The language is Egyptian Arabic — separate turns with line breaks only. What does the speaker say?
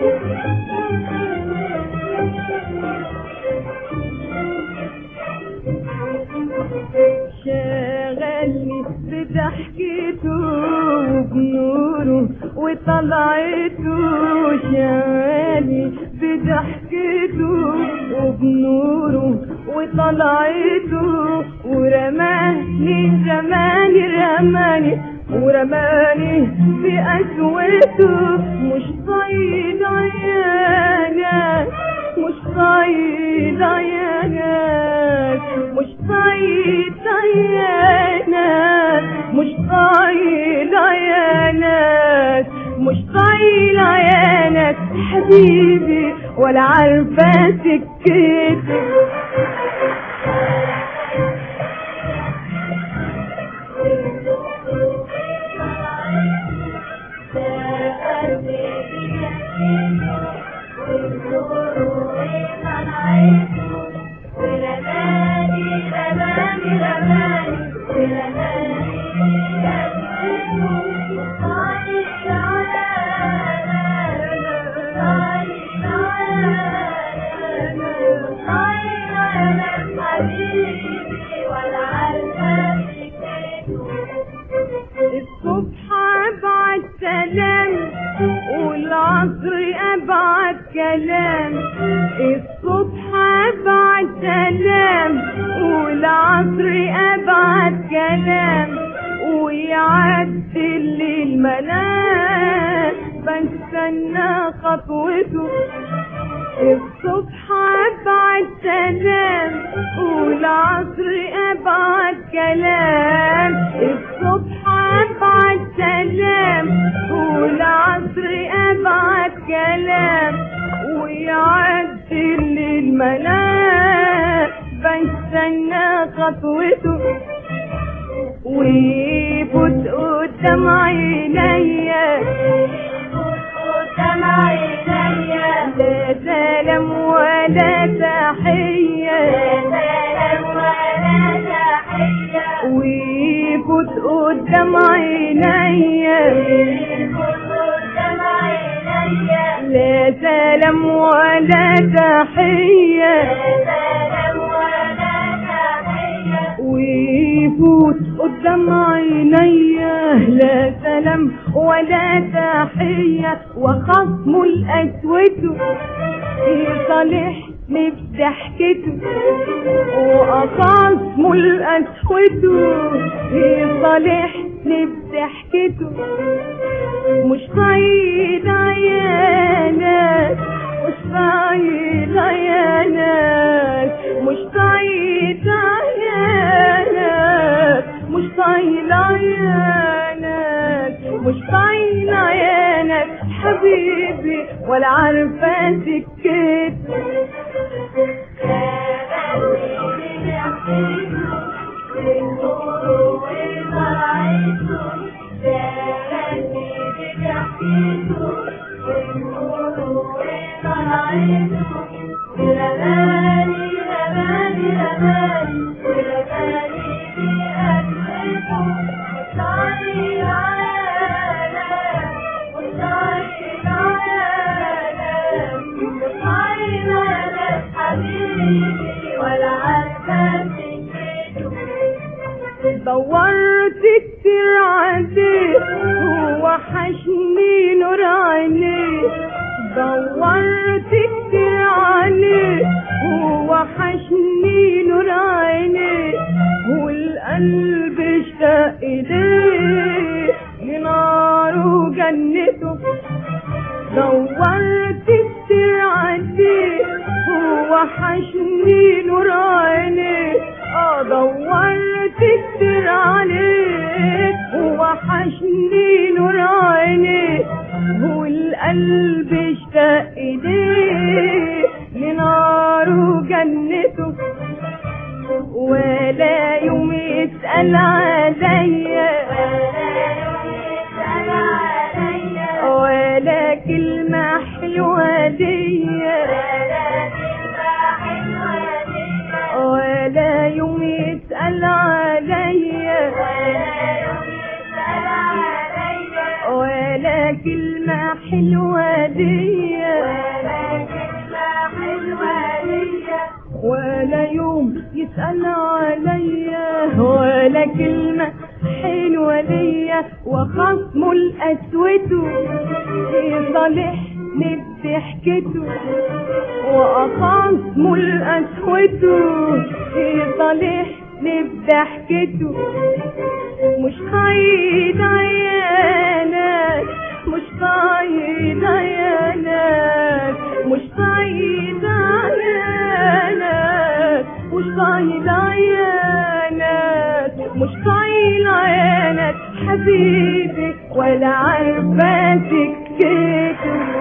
شغلني بضحكته وبنوره وطلعته شغلني بضحكته وبنوره وطلعته ورماني رماني رماني ورماني في أسوته مش طايل عيانك مش طايل عيانك مش طايل عيانك مش طايل عيانك مش طايل عيانك حبيبي ولا عارفة سكتي الصبح ابعت سلام والعصر ابعت كلام الصبح ابعت سلام والعصر ابعت كلام ويعدي الليل منام بستنى خطوته الصبح ابعت سلام والعصر ابعت كلام الصبح ابعت سلام والعصر ابعت كلام ويعدي الليل منام بستنى خطوته ويفوت قدام عينيا قدام عينيا لا سلام ولا تحية لا سلام ولا تحية ويفوت قدام عينيا لا سلام ولا تحية ويفوت قدام عينيا لا سلام ولا تحية وخصم الأسود يصالحني بضحكته وأخصم الأسود يصالحني بضحكته مش طايل عيانك مش طايل عيانك مش طايل عيانك مش طايل عيانك مش طايل عيانك حبيبي ولا عارفة سكت دورت كتير عليه وحشني نور عينيه دورت كتير عليه وحشني نور عينيه والقلب اشتاق إليه لناره جنته دورت كتير عليه وحشني نور عينيه اه دورت كتير عليه وحشني نور عينيه والقلب اشتاق إليه لناره جنته ولا يوم يسأل عليا ولا كلمة حلوة ليا ولا يوم يسأل عليا ولا كلمة حلوة ليا ولا يوم يسأل عليا ولا كلمة حلوة ليا وخصمه الأسود يصالحني بضحكته وخصمه الأسود يصالحني بضحكته مش قايد عيانات مش قايد عيانات مش قايد عيانات مش قايد عيانات مش قايد عيانات حبيبي ولا عارفة سكته